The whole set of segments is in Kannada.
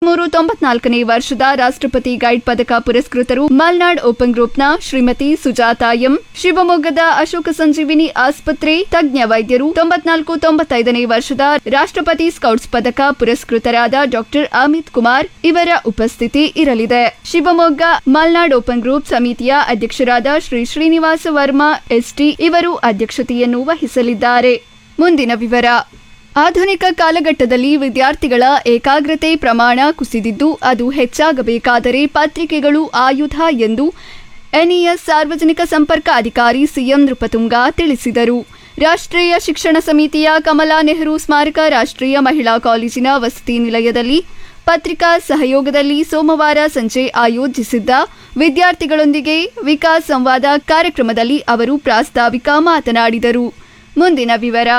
ತೊಂಬತ್ಮೂರು ತೊಂಬತ್ನಾಲ್ಕನೇ ವರ್ಷದ ರಾಷ್ಟ್ರಪತಿ ಗೈಡ್ ಪದಕ ಪುರಸ್ಕೃತರು ಮಲ್ನಾಡ್ ಓಪನ್ ಗ್ರೂಪ್ನ ಶ್ರೀಮತಿ ಸುಜಾತಾ ಎಂ ಶಿವಮೊಗ್ಗದ ಅಶೋಕ ಸಂಜೀವಿನಿ ಆಸ್ಪತ್ರೆ ತಜ್ಞ ವೈದ್ಯರು ತೊಂಬತ್ನಾಲ್ಕು ತೊಂಬತ್ತೈದನೇ ವರ್ಷದ ರಾಷ್ಟ್ರಪತಿ ಸ್ಕೌಟ್ಸ್ ಪದಕ ಪುರಸ್ಕೃತರಾದ ಡಾಕ್ಟರ್ ಅಮಿತ್ ಕುಮಾರ್ ಇವರ ಉಪಸ್ಥಿತಿ ಇರಲಿದೆ ಶಿವಮೊಗ್ಗ ಮಲ್ನಾಡ್ ಓಪನ್ ಗ್ರೂಪ್ ಸಮಿತಿಯ ಅಧ್ಯಕ್ಷರಾದ ಶ್ರೀ ಶ್ರೀನಿವಾಸ ವರ್ಮಾ ಎಸ್ಟಿ ಇವರು ಅಧ್ಯಕ್ಷತೆಯನ್ನು ವಹಿಸಲಿದ್ದಾರೆ ಮುಂದಿನ ವಿವರ ಆಧುನಿಕ ಕಾಲಘಟ್ಟದಲ್ಲಿ ವಿದ್ಯಾರ್ಥಿಗಳ ಏಕಾಗ್ರತೆ ಪ್ರಮಾಣ ಕುಸಿದಿದ್ದು ಅದು ಹೆಚ್ಚಾಗಬೇಕಾದರೆ ಪತ್ರಿಕೆಗಳು ಆಯುಧ ಎಂದು ಎನ್ಇಎಸ್ ಸಾರ್ವಜನಿಕ ಸಂಪರ್ಕ ಅಧಿಕಾರಿ ಸಿಎಂ ನೃಪತುಂಗ ತಿಳಿಸಿದರು ರಾಷ್ಟ್ರೀಯ ಶಿಕ್ಷಣ ಸಮಿತಿಯ ಕಮಲಾ ನೆಹರು ಸ್ಮಾರಕ ರಾಷ್ಟ್ರೀಯ ಮಹಿಳಾ ಕಾಲೇಜಿನ ವಸತಿ ನಿಲಯದಲ್ಲಿ ಪತ್ರಿಕಾ ಸಹಯೋಗದಲ್ಲಿ ಸೋಮವಾರ ಸಂಜೆ ಆಯೋಜಿಸಿದ್ದ ವಿದ್ಯಾರ್ಥಿಗಳೊಂದಿಗೆ ವಿಕಾಸ್ ಸಂವಾದ ಕಾರ್ಯಕ್ರಮದಲ್ಲಿ ಅವರು ಪ್ರಾಸ್ತಾವಿಕ ಮಾತನಾಡಿದರು ಮುಂದಿನ ವಿವರ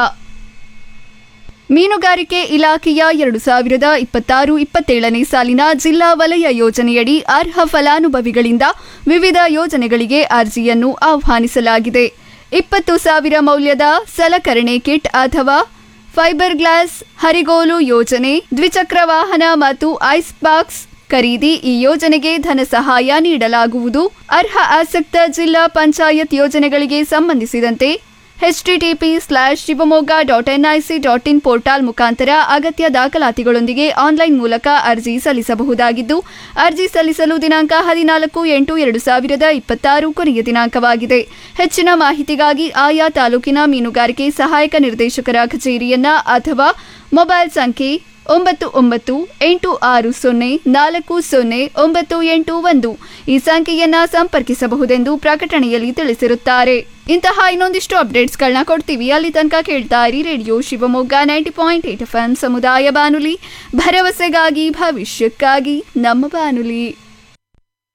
ಮೀನುಗಾರಿಕೆ ಇಲಾಖೆಯ ಎರಡು ಸಾವಿರದ ಇಪ್ಪತ್ತಾರು ಇಪ್ಪತ್ತೇಳನೇ ಸಾಲಿನ ಜಿಲ್ಲಾ ವಲಯ ಯೋಜನೆಯಡಿ ಅರ್ಹ ಫಲಾನುಭವಿಗಳಿಂದ ವಿವಿಧ ಯೋಜನೆಗಳಿಗೆ ಅರ್ಜಿಯನ್ನು ಆಹ್ವಾನಿಸಲಾಗಿದೆ ಇಪ್ಪತ್ತು ಸಾವಿರ ಮೌಲ್ಯದ ಸಲಕರಣೆ ಕಿಟ್ ಅಥವಾ ಫೈಬರ್ ಗ್ಲಾಸ್ ಹರಿಗೋಲು ಯೋಜನೆ ದ್ವಿಚಕ್ರ ವಾಹನ ಮತ್ತು ಐಸ್ ಬಾಕ್ಸ್ ಖರೀದಿ ಈ ಯೋಜನೆಗೆ ಧನ ಸಹಾಯ ನೀಡಲಾಗುವುದು ಅರ್ಹ ಆಸಕ್ತ ಜಿಲ್ಲಾ ಪಂಚಾಯತ್ ಯೋಜನೆಗಳಿಗೆ ಸಂಬಂಧಿಸಿದಂತೆ HTTP slash Shivamogga dot NIC dot in portal ಮುಖಾಂತರ ಅಗತ್ಯ ದಾಖಲಾತಿಗಳೊಂದಿಗೆ ಆನ್ಲೈನ್ ಮೂಲಕ ಅರ್ಜಿ ಸಲ್ಲಿಸಬಹುದಾಗಿದ್ದು ಅರ್ಜಿ ಸಲ್ಲಿಸಲು ದಿನಾಂಕ ಹದಿನಾಲ್ಕು ಎಂಟು ಎರಡು ಸಾವಿರದ ಇಪ್ಪತ್ತಾರು ಕೊನೆಯ ದಿನಾಂಕವಾಗಿದೆ ಹೆಚ್ಚಿನ ಮಾಹಿತಿಗಾಗಿ ಆಯಾ ತಾಲೂಕಿನ ಮೀನುಗಾರಿಕೆ ಸಹಾಯಕ ನಿರ್ದೇಶಕರ ಕಚೇರಿಯನ್ನ ಅಥವಾ ಮೊಬೈಲ್ ಸಂಖ್ಯೆ ಒಂಬತ್ತು ಒಂಬತ್ತು ಎಂಟು ಆರು ಸೊನ್ನೆ ನಾಲ್ಕು ಸೊನ್ನೆ ಒಂಬತ್ತು ಎಂಟು ಒಂದು ಈ ಸಂಖ್ಯೆಯನ್ನ ಸಂಪರ್ಕಿಸಬಹುದೆಂದು ಪ್ರಕಟಣೆಯಲ್ಲಿ ತಿಳಿಸಿರುತ್ತಾರೆ ಇಂತಹ ಇನ್ನೊಂದಿಷ್ಟು ಅಪ್ಡೇಟ್ಸ್ಗಳನ್ನ ಕೊಡ್ತೀವಿ ಅಲ್ಲಿ ತನಕ ಕೇಳ್ತಾ ಇರಿ radio Shivamogga ninety point eight F M ಸಮುದಾಯ ಬಾನುಲಿ ಭರವಸೆಗಾಗಿ ಭವಿಷ್ಯಕ್ಕಾಗಿ ನಮ್ಮ ಬಾನುಲಿ